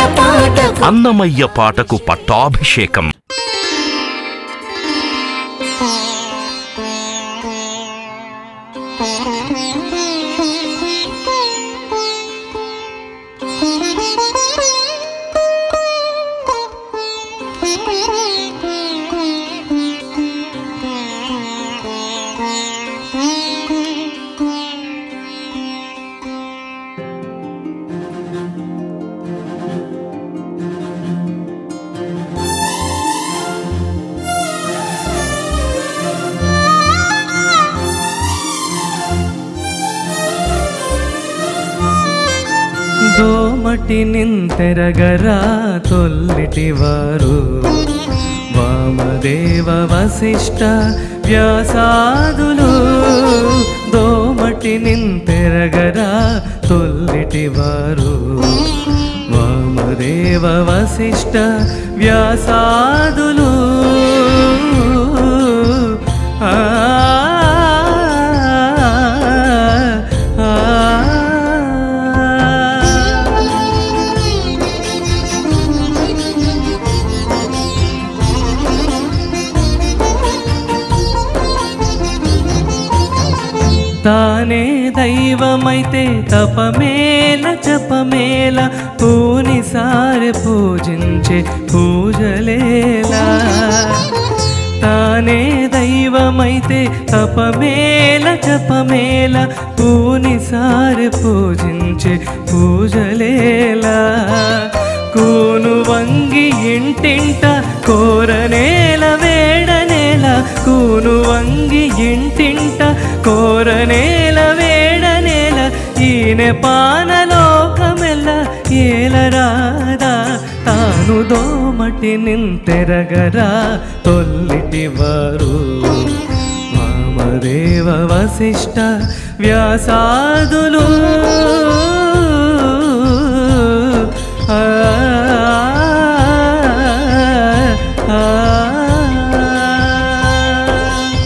పాటకు అన్నమయ్య పాటకు పట్టాభిషేకం దోమటి నింతెరగరా తొల్లిటివారు వామదేవ వశిష్ట వ్యాసాదులు దోమటి నింతెరగరా తొల్లిటివారు వామదేవ వశిష్ట వ్యాసాదులు ఆ తానే దైవమైతే తపమేల జపమేల పూనిసారి పూజించే పూజలేలా తానే దైవమైతే తపమేల జపమేల పూనిసారి పూజించే పూజలేలా కూను వంగి ఇంటింట కోరనేల వేడనేల కూను వంగి ఇంటింట కోరనేల వేడనేల ఈనె పానలోకమెల్ల ఏలరాదా తాను దోమటి నింతెరగరా తొల్లిటివారు వామదేవ వశిష్ట వ్యాసాదులు ఆ ఆ, ఆ.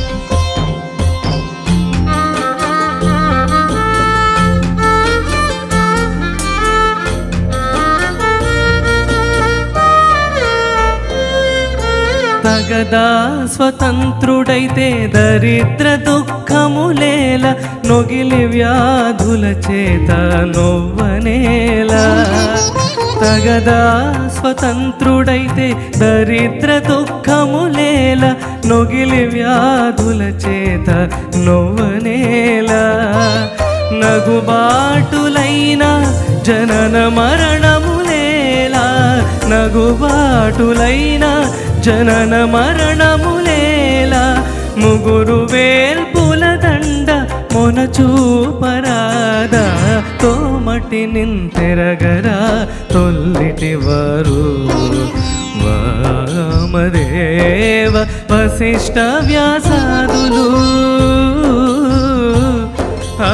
తగదా స్వతంత్రుడైతే దరిద్ర దుఃఖములేల నొగిలి వ్యాధుల చేత నొవ్వనేల తగదా స్వతంత్రుడైతే దరిద్ర దుఃఖములేల నొగిలి వ్యాధుల చేత నొవ్వనేల నగుబాటులైన జనన మరణములేలా నగుబాటులైన జనన మరణములేలా ముగురు వేల్పుల దండ మొన చూపరాదా తోమటి నింతెరగరా తొల్లిటివారు వామదేవ వశిష్ట వ్యాసాదులు ఆ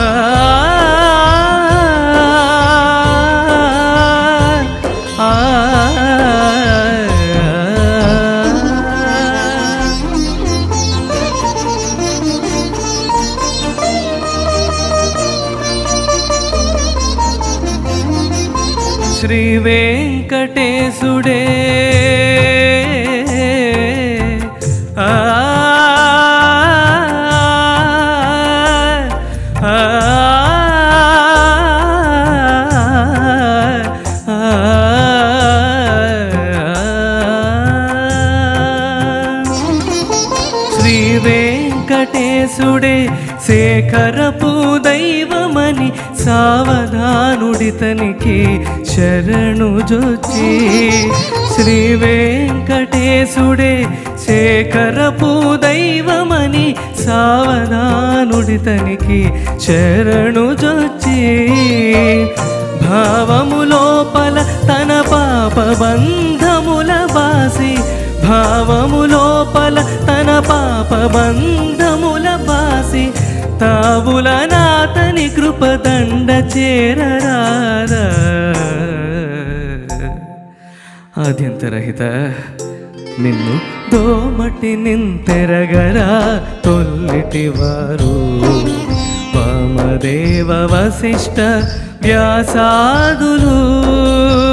ఆ శ్రీ వెంకటేశుడే ఆ ఆ శ్రీ వెంకటేశుడే శేఖరపు దైవమని సావధానుడితనికి శరణు జొచ్చి శ్రీ వెంకటేశుడే శేఖరపు దైవమని సావధానుడితనికి శరణు జొచ్చి భావము లోపల తన పాప బంధముల బాసి భావము లోపల తన పాప బంధముల బాసి తావుల నాతని కృపదండ చేరరాదా ఆద్యంతరహిత నిన్ను దోమటి నింతెరగరా తొల్లిటివారు వామదేవ వశిష్ట వ్యాసాదులు